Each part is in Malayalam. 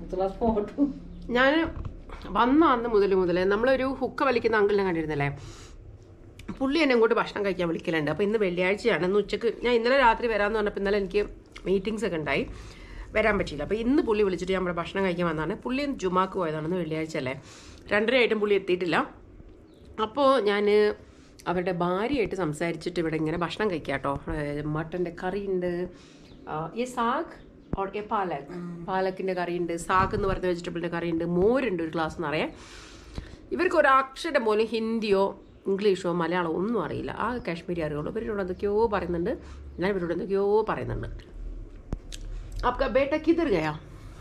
Tulas foto. ഞാൻ വന്ന അന്ന് മുതൽ മുതലേ നമ്മളൊരു ഹുക്ക വലിക്കുന്ന അങ്കിളിനെ കണ്ടിരുന്നല്ലേ പുള്ളി എന്നെ ഇങ്ങോട്ട് ഭക്ഷണം കഴിക്കാൻ വിളിക്കലുണ്ട് അപ്പോൾ ഇന്ന് വെള്ളിയാഴ്ചയാണ് ഇന്ന് ഉച്ചക്ക് ഞാൻ ഇന്നലെ രാത്രി വരാമെന്ന് പറഞ്ഞപ്പോൾ ഇന്നലെ എനിക്ക് മീറ്റിംഗ്സ് ഒക്കെ ഉണ്ടായി വരാൻ പറ്റിയില്ല അപ്പോൾ ഇന്ന് പുള്ളി വിളിച്ചിട്ട് ഞാൻ ഇവിടെ ഭക്ഷണം കഴിക്കാൻ വന്നതാണ് പുള്ളി ഇന്ന് ജുമാക്ക് പോയതാണ് ഇന്ന് വെള്ളിയാഴ്ച അല്ലേ രണ്ടരയായിട്ടും പുള്ളി എത്തിയിട്ടില്ല അപ്പോൾ ഞാൻ അവരുടെ ഭാര്യയായിട്ട് സംസാരിച്ചിട്ട് ഇവിടെ ഇങ്ങനെ ഭക്ഷണം കഴിക്കാം കേട്ടോ മട്ടൻ്റെ കറി ഉണ്ട് ഈ സാഗ് ഓർ എ പാലക് പാലക്കിൻ്റെ കറിയുണ്ട് സാഗ് എന്ന് പറയുന്ന വെജിറ്റബിളിൻ്റെ കറിയുണ്ട് മോരുണ്ട് ഒരു ഗ്ലാസ് നിറയെ ഇവർക്ക് ഒരു അക്ഷരം പോലും ഹിന്ദിയോ ഇംഗ്ലീഷോ മലയാളമോ ഒന്നും അറിയില്ല ആ കാശ്മീരി അറിയുള്ളൂ ഇവരോട് എന്തൊക്കെയോ പറയുന്നുണ്ട് ഞാൻ ഇവരോട് എന്തൊക്കെയോ പറയുന്നുണ്ട് आपका बेटा किधर गया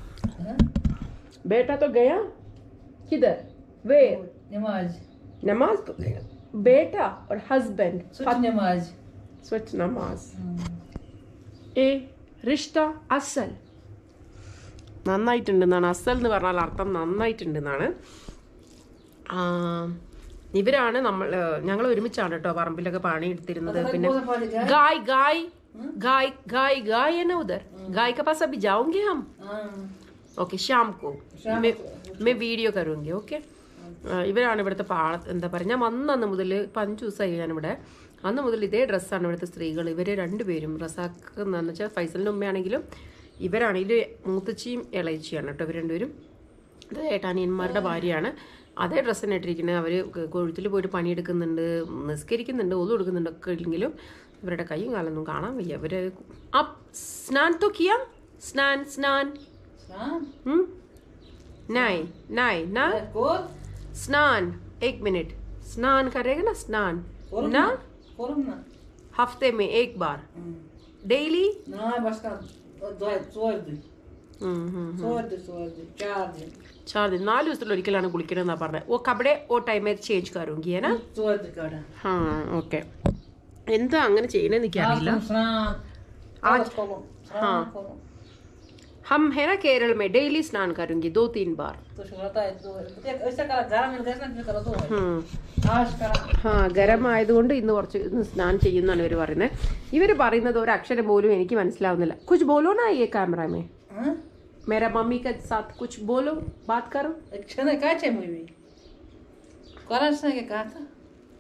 बेटा तो गया किधर वे Namaz. नमाज तो गया बेटा और हस्बैंड Such namaz. स्वच्छ नमाज ഏ റിഷ്ട അസൽ നന്നായിട്ടുണ്ടെന്നാണ് അസൽ എന്ന് പറഞ്ഞാൽ അർത്ഥം നന്നായിട്ടുണ്ടെന്നാണ് ആ, ഇവരാണ് നമ്മൾ ഞങ്ങൾ ഒരുമിച്ചാണ് കേട്ടോ പറമ്പിലൊക്കെ പണി എടുത്തിരുന്നത് പിന്നെ ഗായ് ഗായ് ഗായ് ഗായ് ഗായ് है ना उधर गाय के पास अभी जाओगे हम ഓക്കെ ശ്യാം കോ മേ വീഡിയോ കരുവെങ്കിൽ ഓക്കെ ഇവരാണ് ഇവിടുത്തെ പാള എന്താ പറയുക ഞാൻ വന്ന അന്ന് മുതൽ ഇപ്പം അഞ്ച് ദിവസമായി ഞാനിവിടെ അന്ന് മുതൽ ഇതേ ഡ്രസ്സാണ് ഇവിടുത്തെ സ്ത്രീകൾ ഇവർ രണ്ടുപേരും റസാക്ക് എന്ന് വെച്ചാൽ ഫൈസലിൻ്റെ ഉമ്മയാണെങ്കിലും ഇവരാണെങ്കിൽ മൂത്തച്ചിയും ഇളയച്ചിയാണ് കേട്ടോ ഇവർ രണ്ടുപേരും ഇത് ഏട്ടാനിയന്മാരുടെ ഭാര്യയാണ് അതേ ഡ്രസ്സ് തന്നെ ഇട്ടിരിക്കുന്നത് അവർ കൊഴുത്തിൽ പോയിട്ട് പണിയെടുക്കുന്നുണ്ട് നിസ്കരിക്കുന്നുണ്ട് ഒന്നും എടുക്കുന്നുണ്ട് ഒക്കെ ഇല്ലെങ്കിലും ഇവരുടെ കൈയും കാലൊന്നും കാണാൻ വയ്യ അവർ അപ്പ് സ്നാൻ तो किया സ്നാൻ സ്നാൻ Saan. हम्म नहीं नहीं ना Kor. स्नान एक मिनट स्नान करेगा ना स्नान Korum ना na. Korum na. हफ्ते में एक बार daily Na, başka. Doy, sordu. Sordu, sordu. Çağırdı. चार दिन നാല് ദിവസത്തിൽ ഒരിക്കലാണ് കുളിക്കണമെന്നാ പറഞ്ഞത് ഓ കബടെ ഓ ടൈമേ ചേഞ്ച് കരുങ്കി ഏനാ Sordu kada. ഹാ ഓക്കെ എന്താ അങ്ങനെ ചെയ്യണമെന്ന് എനിക്കറിയില്ല Altın sıran. Aç. Alt kolum. Sıran kolum. हम है ना केरल में डेली स्नान करूंगी दो तीन बार तो शुक्रता है तो एक ऐसा करा घर में कैसे ना करा तो हम्म आज करा ആ ഗരം ആയതുകൊണ്ട് ഇന്ന് കുറച്ച് ഇന്ന് സ്നാൻ ചെയ്യുന്നാണ് ഇവർ പറയുന്നത് ഇവർ പറയുന്നത് ഒരു അക്ഷരം പോലും എനിക്ക് മനസ്സിലാവുന്നില്ല കുछ बोलो ना ये कैमरा में हाँ मेरा मम्मी के साथ कुछ बोलो बात करो एक क्षण का चे मुई करा से के कहा था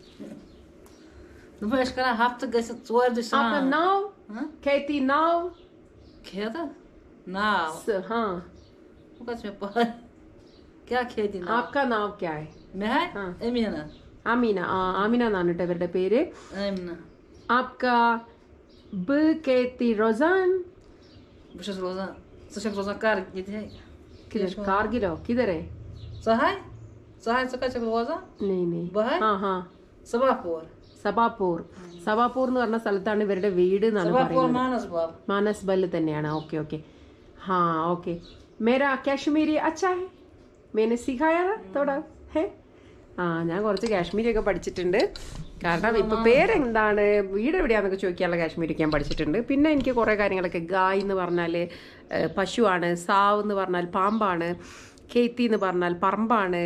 Nu börjar skara haft det så två det आपका så. नाव हाँ खेती नाव क्या था ना स- हाँ वो कुछ में पर क्या खेती ना आपका नाव क्या है मैं है हाँ। एमिना ആമീന ആ ആമീന എന്നാണ് കേട്ടോ ഇവരുടെ പേര് एमिना आपका ब केती रोजान बस रोजा तो शक रोजा कार ये है किधर कारगिलो किधर है सहाय सहाय सका शक रोजा नहीं नहीं बहाय हाँ हाँ सबापुर സബാപൂർ സബാപൂർ എന്ന് പറഞ്ഞ സ്ഥലത്താണ് ഇവരുടെ വീട് എന്നാണ് सबापुर പറയുന്നത് मानस बाप मानस बल തന്നെയാണ് ഓക്കെ ഓക്കെ हाँ ओके मेरा കാശ്മീരി अच्छा है मैंने सिखाया ना थोड़ा है ആ ഞാൻ കുറച്ച് കാശ്മീരി ഒക്കെ പഠിച്ചിട്ടുണ്ട് കാരണം ഇപ്പൊ പേരെന്താണ് വീട് എവിടെയാന്നൊക്കെ ചോദിക്കാനുള്ള കാശ്മീരി ഞാൻ പഠിച്ചിട്ടുണ്ട് പിന്നെ എനിക്ക് കുറേ കാര്യങ്ങളൊക്കെ ഗായ് എന്ന് പറഞ്ഞാൽ പശുവാണ് സാവ് എന്ന് പറഞ്ഞാൽ പാമ്പാണ് കേത്തി എന്ന് പറഞ്ഞാൽ പറമ്പാണ്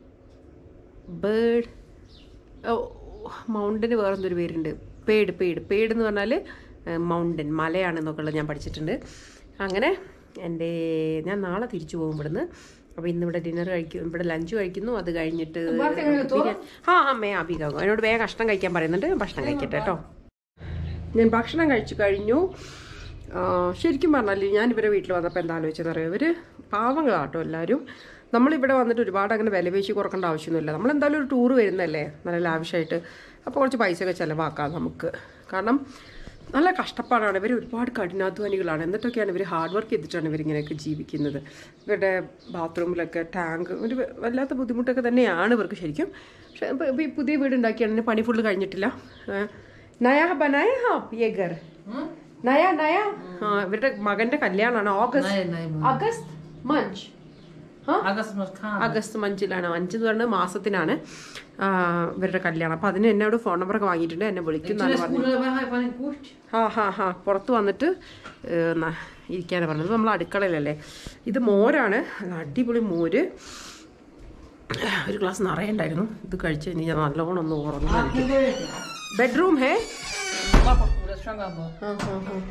ബേഡ് മൗണ്ടന് വേറെന്തൊരു പേരുണ്ട് പേട് പേട് പേട് എന്ന് പറഞ്ഞാൽ മൗണ്ടൻ മലയാണെന്നൊക്കെ ഉള്ളത് ഞാൻ പഠിച്ചിട്ടുണ്ട് അങ്ങനെ എൻ്റെ ഞാൻ നാളെ തിരിച്ചു പോകും ഇവിടുന്ന് അപ്പോൾ ഇന്ന് ഇവിടെ ഡിന്നർ കഴിക്കും ഇവിടെ ലഞ്ച് കഴിക്കുന്നു അത് കഴിഞ്ഞിട്ട് ബിരിയാണി- ആ അമ്മേ അഭികാകും എന്നോട് വേഗം ഭക്ഷണം കഴിക്കാൻ പറയുന്നുണ്ട് ഞാൻ ഭക്ഷണം കഴിക്കട്ടെ കേട്ടോ ഞാൻ ഭക്ഷണം കഴിച്ചു കഴിഞ്ഞു ആ, ശരിക്കും പറഞ്ഞാൽ ഞാൻ ഇവരെ വീട്ടിൽ വന്നപ്പോൾ എന്താ ആലോചിച്ചെന്ന് അറിയാം ഇവർ പാവങ്ങളാട്ടോ എല്ലാവരും നമ്മളിവിടെ വന്നിട്ട് ഒരുപാട് അങ്ങനെ വില പേശി കുറക്കേണ്ട ആവശ്യമൊന്നുമില്ല നമ്മൾ എന്തായാലും ഒരു ടൂർ വരുന്നതല്ലേ നല്ല ലാവിഷായിട്ട് അപ്പോൾ കുറച്ച് പൈസയൊക്കെ ചിലവാക്കാം നമുക്ക് കാരണം നല്ല കഷ്ടപ്പാടാണ് ഇവർ ഒരുപാട് കഠിനാധ്വാനികളാണ് എന്നിട്ടൊക്കെയാണ് ഇവർ ഹാർഡ് വർക്ക് ചെയ്തിട്ടാണ് ഇവരിങ്ങനെയൊക്കെ ജീവിക്കുന്നത് ഇവരുടെ ബാത്റൂമിലൊക്കെ ടാങ്ക് ഒരു വല്ലാത്ത ബുദ്ധിമുട്ടൊക്കെ തന്നെയാണ് ഇവർക്ക് ശരിക്കും പക്ഷേ ഇപ്പോൾ ഇപ്പോൾ ഈ പുതിയ വീട് ഉണ്ടാക്കിയാണ് പണി ഫുള്ള് കഴിഞ്ഞിട്ടില്ല ഏഹ്, നയാ ബനായ ഹാ യേ ഘർ നയ നയ ആ ഇവരുടെ മകന്റെ കല്യാണമാണ് ഓഗസ്റ്റ് नहीं नहीं അഗസ്റ്റ് മഞ്ച് ആ अगस्त में खान അഗസ്റ്റ് മഞ്ചിലാണ് അഞ്ച് എന്ന് പറഞ്ഞ മാസത്തിനാണ് ആ, ഇവരുടെ കല്യാണം അപ്പം അതിന് എന്നോട് ഫോൺ നമ്പറൊക്കെ വാങ്ങിയിട്ടുണ്ട് എന്നെ വിളിക്കും എന്നാണ് പറഞ്ഞത് स्कूल में है पानी कुछ ഹാ ഹാ ഹാ പുറത്ത് വന്നിട്ട് ഏഹ്, ന- ഇരിക്കാനാണ് പറഞ്ഞത് നമ്മൾ അടുക്കളയിലല്ലേ ഇത് മോരാണ് നല്ല അടിപൊളി മോര് ഒരു ഗ്ലാസ് നിറയുണ്ടായിരുന്നു ഇത് കഴിച്ച് കഴിഞ്ഞ് ഞാൻ നല്ലോണം ഒന്ന് ഉറങ്ങും ബെഡ്റൂം ഹേ पापा पूरा संगा बो हाँ हाँ हाँ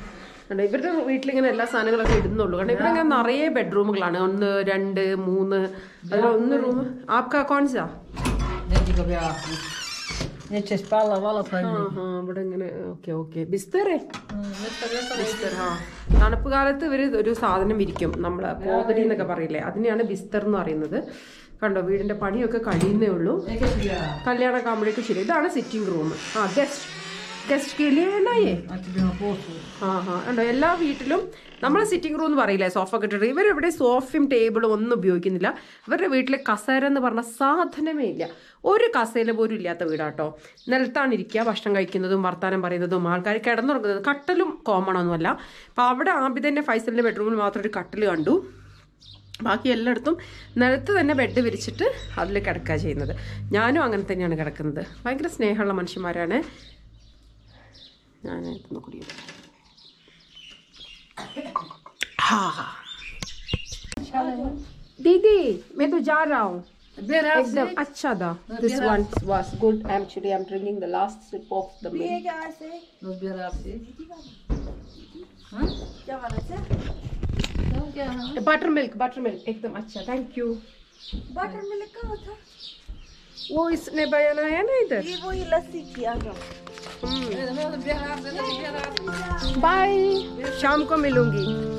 കണ്ടോ, ഇവരുടെ വീട്ടിലിങ്ങനെ എല്ലാ സാധനങ്ങളൊക്കെ ഇടുന്നുള്ളൂ കാരണം ഇവിടെ ഇങ്ങനെ നിറയെ ബെഡ്റൂമുകളാണ് ഒന്ന് രണ്ട് മൂന്ന് അതിൽ ഒന്ന് റൂം ആപ്കാ കോൺസാ Net dico più Net c'è spalla, vola ആ prendi. ഹാ ഇവിടെ ഇങ്ങനെ ഓക്കെ ഓക്കെ ബിസ്തറേ Questa, questa ബിസ്തർ ആ തണുപ്പ് കാലത്ത് ഇവർ ഒരു സാധനം വിരിക്കും നമ്മൾ കോതടി എന്നൊക്കെ പറയില്ലേ അതിനെയാണ് ബിസ്തർ എന്ന് പറയുന്നത് കണ്ടോ വീടിന്റെ പണിയൊക്കെ കഴിയുന്നേ ഉള്ളൂ E che si chiama? കല്യാണമൊക്കെ ആകുമ്പോഴേക്കും ശരി ഇതാണ് സിറ്റിംഗ് റൂം ആ ഗസ്റ്റ് ഗസ്റ്റ് കേളിയേ Anche prima posto. ആ ഹാ ഉണ്ടോ എല്ലാ വീട്ടിലും നമ്മൾ സിറ്റിംഗ് റൂം എന്ന് പറയില്ലേ സോഫ ഒക്കെ ഇട്ടിട്ട് ഇവരിവിടെ സോഫയും ടേബിളും ഒന്നും ഉപയോഗിക്കുന്നില്ല ഇവരുടെ വീട്ടിലെ കസേര എന്ന് പറഞ്ഞ സാധനമേ ഇല്ല ഒരു കസേല പോലും ഇല്ലാത്ത വീടാട്ടോ നിലത്താണ് ഇരിക്കുക ഭക്ഷണം കഴിക്കുന്നതും വർത്താനം പറയുന്നതും ആൾക്കാർ കിടന്നുറങ്ങുന്നതും കട്ടലും കോമൺ ഒന്നുമല്ല അപ്പോൾ അവിടെ ആബിദൻ്റെ ഫൈസലിൻ്റെ ബെഡ്റൂമിൽ മാത്രം ഒരു കട്ടൽ കണ്ടു ബാക്കി എല്ലായിടത്തും നിലത്ത് തന്നെ ബെഡ് വിരിച്ചിട്ട് അതിൽ കിടക്കുക ചെയ്യുന്നത് ഞാനും അങ്ങനെ തന്നെയാണ് കിടക്കുന്നത് ഭയങ്കര സ്നേഹമുള്ള മനുഷ്യന്മാരാണ് ഞാൻ ഇതൊന്ന് കുടിയത് दीदी मैं तो जा रहा हूँ Bene, एकदम अच्छा था this one was good actually I am drinking the last sip of the milk non sbirrarsi. Butter milk butter milk एकदम अच्छा थैंक यू बटर मिल्क का होता वो इसने बनाया ना इधर ये वही लस्सी की आ जाओ Eh, non sbirrarsi, non sbirrarsi. Bye शाम को मिलूंगी